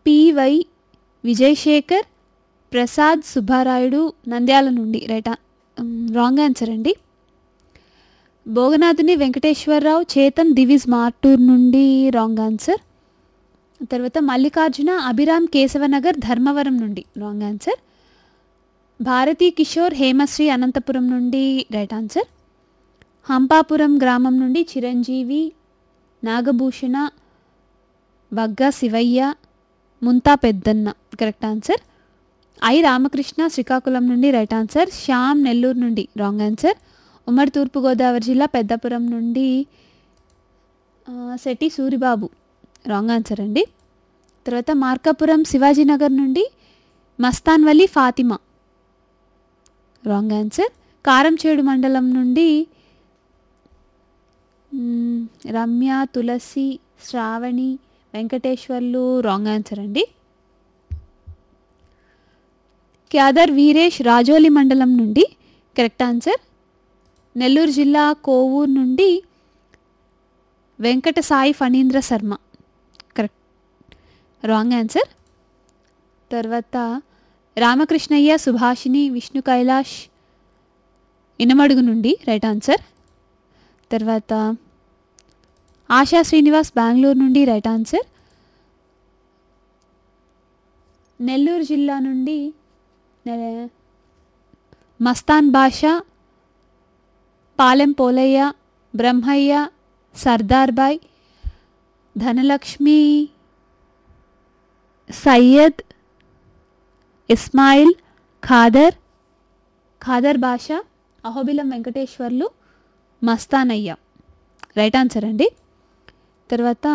PY Vijayasekhar Prasad Subbarayudu Nandyal నుండి right wrong answer అండి భోగనాథుని వెంకటేశ్వరరావు చేతన్ దివిజ్ మార్టూర్ నుండి రాంగ్ ఆన్సర్ తర్వాత మల్లికార్జున అభిరామ్ కేశవనగర్ ధర్మవరం నుండి రాంగ్ ఆన్సర్ భారతీ కిషోర్ హేమశ్రీ అనంతపురం నుండి రైట్ ఆన్సర్ హంపాపురం గ్రామం నుండి Chiranjeevi Nagabhushana బగ్గా Sivayya Munta Peddanna correct answer I Ramakrishna Srikakulam నుండి రైట్ ఆన్సర్ శ్యామ్ నెల్లూరు నుండి రాంగ్ ఆన్సర్ ఉమ్మడి తూర్పుగోదావరి జిల్లా పెద్దపురం నుండి ఆ, శెట్టి సూరిబాబు రాంగ్ ఆన్సర్ అండి తర్వాత మార్కాపురం శివాజీనగర్ నుండి మస్తాన్వలి ఫాతిమా రాంగ్ ఆన్సర్ కారంచేడు మండలం నుండి మ్, రమ్య తులసి శ్రావణి వెంకటేశ్వర్లు రాంగ్ ఆన్సర్ అండి క్యాదర్ వీరేష్ రాజోలి మండలం నుండి కరెక్ట్ ఆన్సర్ నెల్లూరు జిల్లా కోవూరు నుండి Venkata Sai Phanindra Sharma correct wrong answer తర్వాత రామకృష్ణయ్య సుభాషిణి విష్ణు కైలాష్ ఇనమడుగు నుండి రైట్ ఆన్సర్ తర్వాత ఆశా శ్రీనివాస్ బెంగళూరు నుండి రైట్ ఆన్సర్ నెల్లూరు జిల్లా నుండి నె- మస్తాన్ బాషా పాలెం పోలయ్య బ్రహ్మయ్య సర్దార్ బాయ్ ధనలక్ష్మి సయ్యద్ ఇస్మాయిల్ ఖాదర్ ఖాదర్ బాషా అహోబిలం వెంకటేశ్వర్లు మస్తానయ్య రైట్ ఆన్సర్ అండి తర్వాత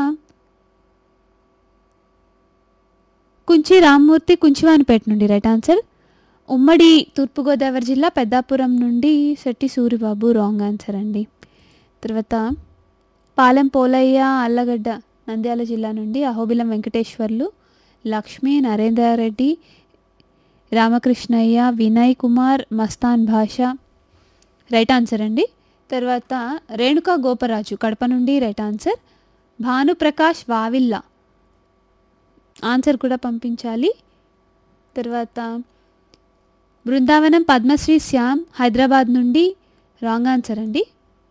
కుంచి రామ్మూర్తి కుంచివానిపేట నుండి రైట్ ఆన్సర్ ఉమ్మడి తూర్పుగోదావరి జిల్లా పెద్దాపురం నుండి శెట్టి సూరిబాబు రాంగ్ ఆన్సర్ అండి తర్వాత పాలెం పోలయ్య అల్లగడ్డ నంద్యాల జిల్లా నుండి అహోబిలం వెంకటేశ్వర్లు లక్ష్మీ నరేందర్ రెడ్డి రామకృష్ణయ్య వినయ్ కుమార్ మస్తాన్ భాష రైట్ ఆన్సర్ అండి తర్వాత రేణుకా గోపరాజు కడప నుండి right answer Bhanuprakash Vavilla answer కూడా పంపించాలి తర్వాత బృందావనం పద్మశ్రీ శ్యామ్ హైదరాబాద్ నుండి రాంగ్ ఆన్సర్ అండి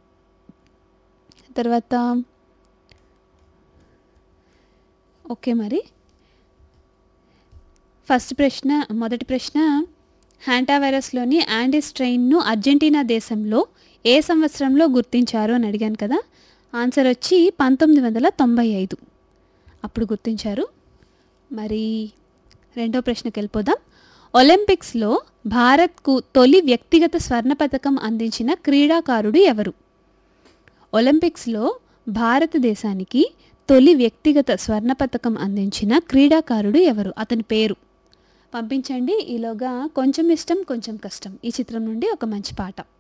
తర్వాత ఓకే మరి ఫస్ట్ ప్రశ్న మొదటి ప్రశ్న హ్యాంటా వైరస్లోని యాండిస్ స్ట్రెయిన్ను అర్జెంటీనా దేశంలో ఏ సంవత్సరంలో గుర్తించారు అని అడిగాను కదా ఆన్సర్ వచ్చి పంతొమ్మిది వందల తొంభై ఐదు అప్పుడు గుర్తించారు మరి రెండో ప్రశ్నకి వెళ్ళిపోదాం ఒలింపిక్స్లో భారత్కు తొలి వ్యక్తిగత స్వర్ణ పథకం అందించిన క్రీడాకారుడు ఎవరు ఒలింపిక్స్లో భారతదేశానికి తొలి వ్యక్తిగత స్వర్ణ పథకం అందించిన క్రీడాకారుడు ఎవరు అతని పేరు పంపించండి ఈలోగా కొంచెం ఇష్టం కొంచెం కష్టం ఈ చిత్రం నుండి ఒక మంచి పాట